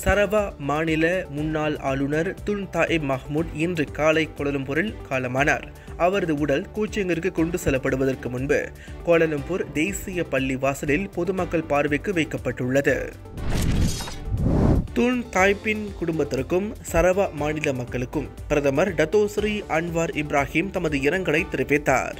சரவா மாநில முன்னாள் ஆளுநர் துன் தாயிப் மஹ்மூத் இன்று காலை கோலலம்பூரில் காலமானார் அவரது உடல் கூச்சங்கிற்கு கொண்டு செல்லப்படுவதற்கு முன்பு கோலலம்பூர் தேசிய பள்ளி வாசலில் பொதுமக்கள் பார்வைக்கு வைக்கப்பட்டுள்ளது துன் தாய்பின் குடும்பத்திற்கும் சரவா மாநில மக்களுக்கும் பிரதமர் டத்தோஸ்ரீ அன்வார் இப்ராஹிம் தமது இரங்கலை தெரிவித்தார்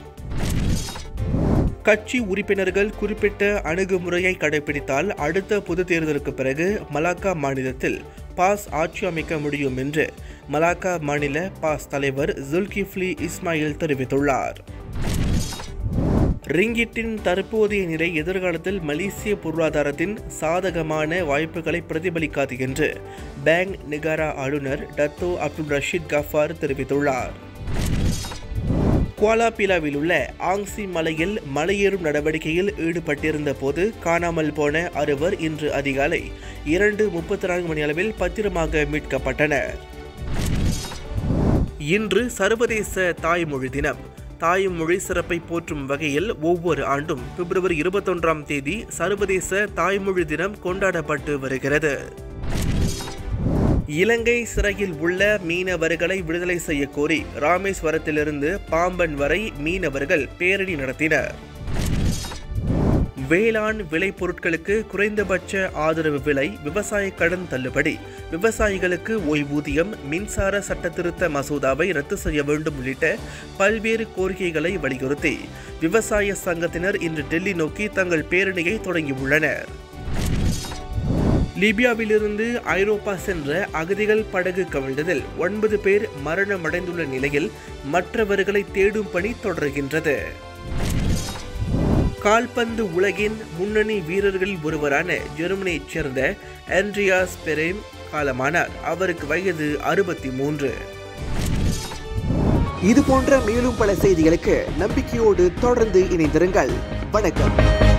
கட்சி உறுப்பினர்கள் குறிப்பிட்ட அணுகுமுறையை கடைபிடித்தால் அடுத்த பொது தேர்தலுக்கு பிறகு மலாக்கா மாநிலத்தில் பாஸ் ஆட்சி அமைக்க முடியும் என்று மலாக்கா மாநில பாஸ் தலைவர் ஜுல்கிஃப்லி இஸ்மாயில் தெரிவித்துள்ளார் ரிங்கிட்டின் தற்போதைய நிலை எதிர்காலத்தில் மலேசிய பொருளாதாரத்தின் சாதகமான வாய்ப்புகளை பிரதிபலிக்காது என்று பேங்க் நிகாரா ஆளுநர் டத்தோ அப்துல் ரஷீத் கஃபார் தெரிவித்துள்ளார் குவாலாபிலாவில் உள்ள ஆங்சி மலையில் மலையேறும் நடவடிக்கையில் ஈடுபட்டிருந்த போது காணாமல் போன அறுவர் இன்று அதிகாலை இரண்டு முப்பத்தி நான்கு மணி அளவில் பத்திரமாக மீட்கப்பட்டனர் இன்று சர்வதேச தாய்மொழி தினம் தாய்மொழி சிறப்பை போற்றும் வகையில் ஒவ்வொரு ஆண்டும் பிப்ரவரி இருபத்தொன்றாம் தேதி சர்வதேச தாய்மொழி தினம் கொண்டாடப்பட்டு வருகிறது இலங்கை சிறையில் உள்ள மீனவர்களை விடுதலை செய்ய கோரி ராமேஸ்வரத்திலிருந்து பாம்பன் வரை மீனவர்கள் பேரணி நடத்தினர் வேளாண் விளைபொருட்களுக்கு குறைந்தபட்ச ஆதரவு விலை விவசாய கடன் தள்ளுபடி விவசாயிகளுக்கு ஓய்வூதியம் மின்சார சட்டத்திருத்த மசோதாவை ரத்து செய்ய வேண்டும் உள்ளிட்ட பல்வேறு கோரிக்கைகளை வலியுறுத்தி விவசாய சங்கத்தினர் இன்று டெல்லி நோக்கி தங்கள் பேரணியை தொடங்கியுள்ளனர் லிபியாவிலிருந்து ஐரோப்பா சென்ற அகதிகள் படகு கவிழ்ந்ததில் ஒன்பது பேர் மரணமடைந்துள்ள நிலையில் மற்றவர்களை தேடும் பணி தொடர்கின்றது கால்பந்து உலகின் முன்னணி வீரர்களில் ஒருவரான ஜெர்மனியைச் சேர்ந்த ஆண்ட்ரியாஸ் பெரேம் காலமானார் அவருக்கு வயது அறுபத்தி மூன்று இது போன்ற மேலும் பல செய்திகளுக்கு நம்பிக்கையோடு தொடர்ந்து இணைந்திருங்கள் வணக்கம்